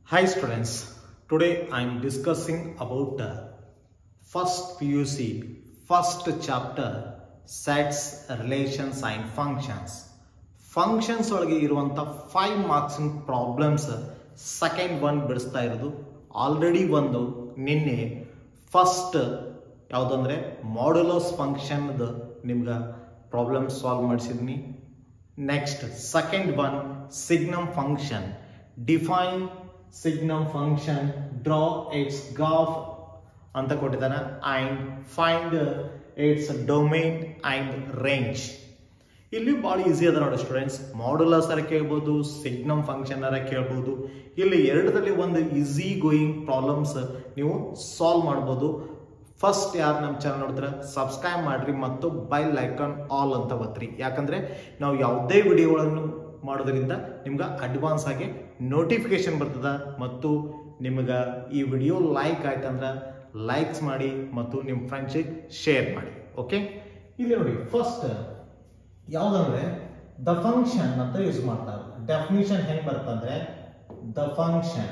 Hi students, today I am discussing about uh, first PUC, first chapter sets, relations and functions. Functions ಒಳಗೆ ಇರುವಂಥ five ಮಾರ್ಕ್ಸಿನ problems second one ಬಿಡಿಸ್ತಾ ಇರೋದು already ಒಂದು ನಿನ್ನೆ first ಯಾವುದಂದ್ರೆ ಮಾಡ್ಯುಲಸ್ ಫಂಕ್ಷನ್ದು ನಿಮ್ಗೆ ಪ್ರಾಬ್ಲಮ್ ಸಾಲ್ವ್ ಮಾಡಿಸಿದ್ನಿ next second one signum function define signum function draw its graph ಅಂತ ಕೊಟ್ಟಿದ್ದಾನೆ and find its domain and range ಇಲ್ಲಿ ಭಾಳ ಈಸಿ ಅದ ನೋಡಿ ಸ್ಟೂಡೆಂಟ್ಸ್ ಮಾಡ್ಯುಲಸ್ ಅರ ಕೇಳ್ಬೋದು ಸಿಗ್ನಮ್ ಫಂಕ್ಷನ್ ಅರ ಕೇಳ್ಬೋದು ಇಲ್ಲಿ ಎರಡರಲ್ಲಿ ಒಂದು ಈಸಿ ಗೋಯಿಂಗ್ ಪ್ರಾಬ್ಲಮ್ಸ್ ನೀವು ಸಾಲ್ವ್ ಮಾಡ್ಬೋದು ಫಸ್ಟ್ ಯಾರು ನಮ್ಮ ಚಾನಲ್ ನೋಡಿದ್ರೆ ಸಬ್ಸ್ಕ್ರೈಬ್ ಮಾಡ್ರಿ ಮತ್ತು ಬೈಲ್ ಐಕಾನ್ ಆಲ್ ಅಂತ ಒತ್ರಿ ಯಾಕಂದ್ರೆ ನಾವು ಯಾವುದೇ ವಿಡಿಯೋಗಳನ್ನು ಮಾಡೋದ್ರಿಂದ ನಿಮ್ಗೆ ಅಡ್ವಾನ್ಸ್ ಆಗಿ ನೋಟಿಫಿಕೇಶನ್ ಬರ್ತದ ಮತ್ತು ನಿಮ್ಗೆ ಈ ವಿಡಿಯೋ ಲೈಕ್ ಆಯ್ತಂದ್ರೆ ಲೈಕ್ಸ್ ಮಾಡಿ ಮತ್ತು ನಿಮ್ಮ ಫ್ರೆಂಡ್ಸಿಗೆ ಶೇರ್ ಮಾಡಿ ಓಕೆ ಇಲ್ಲಿ ನೋಡಿ ಫಸ್ಟ್ ಯಾವ್ದಂದ್ರೆ ದ ಫಂಕ್ಷನ್ ಅಂತ ಯೂಸ್ ಮಾಡ್ತಾರೆ ಡೆಫಿನಿಷನ್ ಹೆಂಗ್ ಬರ್ತಂದ್ರೆ the function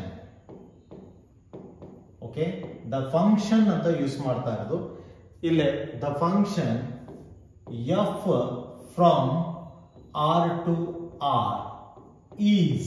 okay the function ಅಂತ ಯೂಸ್ ಮಾಡ್ತಾ ಇರೋದು ಇಲ್ಲಿ the function f from R to R is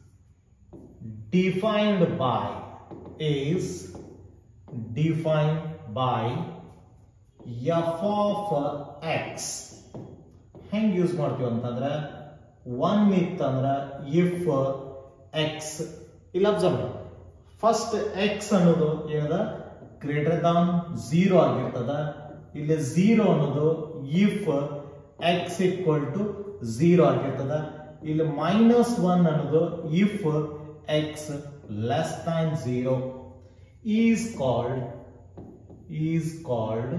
defined by is defined by f of x ಹೆಂಗ್ ಯೂಸ್ ಮಾಡ್ತೀವಿ ಅಂತಂದ್ರೆ ಒನ್ ಇತ್ತಂದ್ರ ಇಫ್ ಎಕ್ಸ್ ಇಲ್ಲ ಅಬ್ಸರ್ವ್ ಫಸ್ಟ್ ಎಕ್ಸ್ ಅನ್ನೋದು ಏನದ ಗ್ರೇಟರ್ ದಾನ್ ಝೀರೋ ಆಗಿರ್ತದ ಇಲ್ಲಿ ಝೀರೋ ಅನ್ನೋದು if x equal to zero ಆಗಿರ್ತದ ಇಲ್ಲಿ ಮೈನಸ್ ಒನ್ ಅನ್ನೋದು if x less than zero is called is called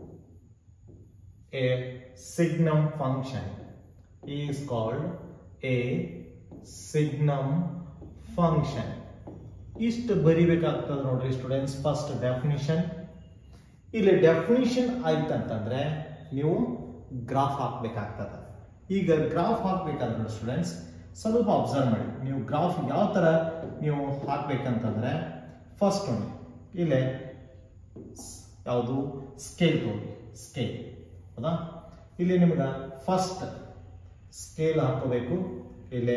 a signum function is called a signum function ಇಷ್ಟು ಬರಿಬೇಕಾಗ್ತದೆ ನೋಡ್ರಿ ಸ್ಟೂಡೆಂಟ್ಸ್ ಫಸ್ಟ್ ಡೆಫಿನಿಷನ್ ಇಲ್ಲಿ ಡೆಫಿನಿಷನ್ ಆಯ್ತಂತಂದ್ರೆ ನೀವು ಗ್ರಾಫ್ ಹಾಕ್ಬೇಕಾಗ್ತದೆ ಈಗ ಗ್ರಾಫ್ ಹಾಕ್ಬೇಕಾದ್ರೆ ಸ್ಟೂಡೆಂಟ್ಸ್ ಸ್ವಲ್ಪ ಅಬ್ಸರ್ವ್ ಮಾಡಿ ನೀವು ಗ್ರಾಫ್ ಯಾವ ತರ ನೀವು ಹಾಕ್ಬೇಕಂತಂದ್ರೆ ಫಸ್ಟ್ ನೋಡಿ ಇಲ್ಲೇ ಯಾವುದು ಸ್ಕೇಲ್ ತಗೊಳ್ಳಿ ಸ್ಕೇಲ್ ಹೌದಾ ಇಲ್ಲಿ ನಿಮ್ಗೆ ಫಸ್ಟ್ ಸ್ಕೇಲ್ ಹಾಕೋಬೇಕು ಇಲ್ಲಿ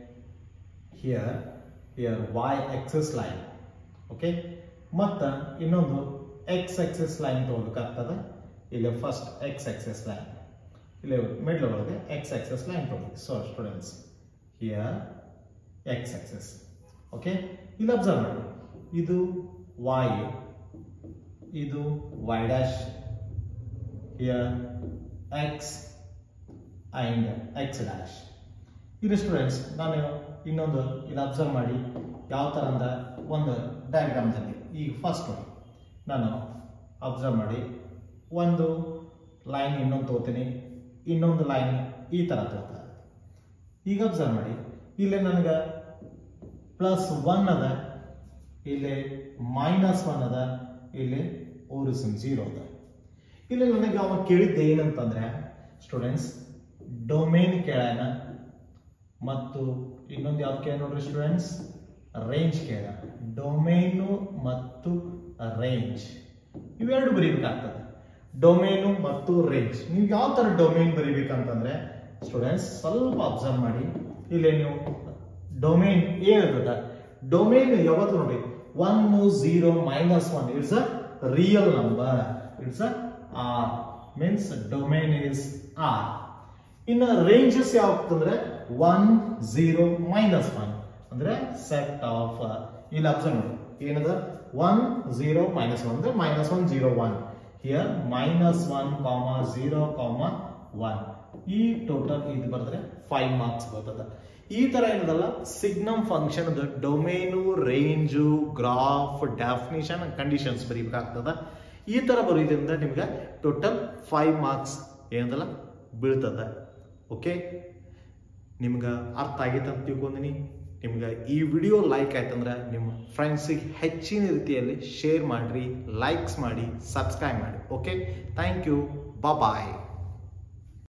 here here y axis line okay ಮತ್ತು ಇನ್ನೊಂದು ಎಕ್ಸ್ ಎಕ್ಸಸ್ ಲೈನ್ ತಗೋಬೇಕಾಗ್ತದೆ ಇಲ್ಲಿ ಫಸ್ಟ್ ಎಕ್ಸ್ ಎಕ್ಸಸ್ ಲೈನ್ ಇಲ್ಲಿ ಮಿಡ್ಲ್ ಒಳಗೆ ಎಕ್ಸ್ ಎಕ್ಸಸ್ ಲೈನ್ ತಗೊಳ್ಳಿ so students here x axis okay ಇಲ್ಲಿ ಅಬ್ಸರ್ವ್ ಮಾಡಿ ಇದು ವೈ ಇದು y dash here x and x dash ಇದು ಸ್ಟೂಡೆಂಟ್ಸ್ ನಾನು ಇನ್ನೊಂದು ಇಲ್ಲಿ ಅಬ್ಸರ್ವ್ ಮಾಡಿ ಯಾವ ಥರ ಅಂದ ಒಂದು ಡಯಾಗ್ರಾಮ್ದಲ್ಲಿ ಈಗ ಫಸ್ಟ್ ನಾನು ಅಬ್ಸರ್ವ್ ಮಾಡಿ ಒಂದು ಲೈನ್ ಇನ್ನೊಂದು ತಗೋತೀನಿ ಇನ್ನೊಂದು ಲೈನ್ ಈ ಥರ ತಗೋತಾರೆ ಈಗ ಅಬ್ಸರ್ವ್ ಮಾಡಿ ಇಲ್ಲಿ ನನಗೆ ಪ್ಲಸ್ ಒನ್ ಅದ ಇಲ್ಲಿ ಮೈನಸ್ ಒನ್ ಅದ ಇಲ್ಲಿ ಓರಿಸನ್ ಜೀರೋ ಅದ ಇಲ್ಲಿ ನನಗೆ ಅವ ಕೇಳಿದ್ದೆ ಏನಂತಂದ್ರೆ ಸ್ಟೂಡೆಂಟ್ಸ್ ಡೊಮೇನ್ ಕೇಳೋಣ ಮತ್ತು ಇನ್ನೊಂದು ಯಾವ್ದು ಕೇಳ ನೋಡ್ರಿ ಸ್ಟೂಡೆಂಟ್ಸ್ ರೇಂಜ್ ಕೇಳ ಡೊಮೇನು ಮತ್ತು ರೇಂಜ್ ಇವೆರಡು ಬರೀಬೇಕಾಗ್ತದೆ ಡೊಮೇನು ಮತ್ತು ರೇಂಜ್ ನೀವು ಯಾವ ತರ ಡೊಮೇನ್ ಬರೀಬೇಕಂತಂದ್ರೆ ಸ್ಟೂಡೆಂಟ್ಸ್ ಸ್ವಲ್ಪ ಅಬ್ಸರ್ವ್ ಮಾಡಿ ಇಲ್ಲಿ ನೀವು ಡೊಮೇನ್ ಏನಿರ್ತದ ಡೊಮೇನ್ ಯಾವತ್ತು ನೋಡಿ one zero minus one it's a real number it's a R means domain is R ಇನ್ನು ರೇಂಜಸ್ ಯಾವ್ದಂದ್ರೆ ಒನ್ ಝೀರೋ ಮೈನಸ್ ಒನ್ ಅಂದ್ರೆ ಸೆಟ್ ಆಫ್ ಇಲ್ಲಿ ಅಬ್ಸರ್ವ್ ನೋಡಿ ಏನದ ಒನ್ ಝೀರೋ ಮೈನಸ್ ಒನ್ ಅಂದ್ರೆ minus one zero one here minus one comma zero comma one ಈ total ಇದು ಬರೆದ್ರೆ ಫೈವ್ ಮಾರ್ಕ್ಸ್ ಬರ್ತದ ಈ ತರ ಏನದಲ್ಲ signum function domain range graph definition conditions ಬರೀಬೇಕಾಗ್ತದ ಈ ತರ ಬರೋದ್ರಿಂದ ನಿಮ್ಗೆ ಟೋಟಲ್ ಫೈವ್ ಮಾರ್ಕ್ಸ್ ಏನದಲ್ಲ ಬೀಳ್ತದ ಓಕೆ ನಿಮ್ಗೆ ಅರ್ಥ ಆಗೈತೆ ಅಂತ ತಿಳ್ಕೊಂಡಿನಿ ನಿಮ್ಗೆ ಈ ವಿಡಿಯೋ ಲೈಕ್ ಆಯ್ತಂದ್ರೆ ನಿಮ್ಮ ಫ್ರೆಂಡ್ಸಿಗೆ ಹೆಚ್ಚಿನ ರೀತಿಯಲ್ಲಿ ಶೇರ್ ಮಾಡಿರಿ ಲೈಕ್ಸ್ ಮಾಡಿ ಸಬ್ಸ್ಕ್ರೈಬ್ ಮಾಡಿ ಓಕೆ ಥ್ಯಾಂಕ್ ಯು ಬಾಯ್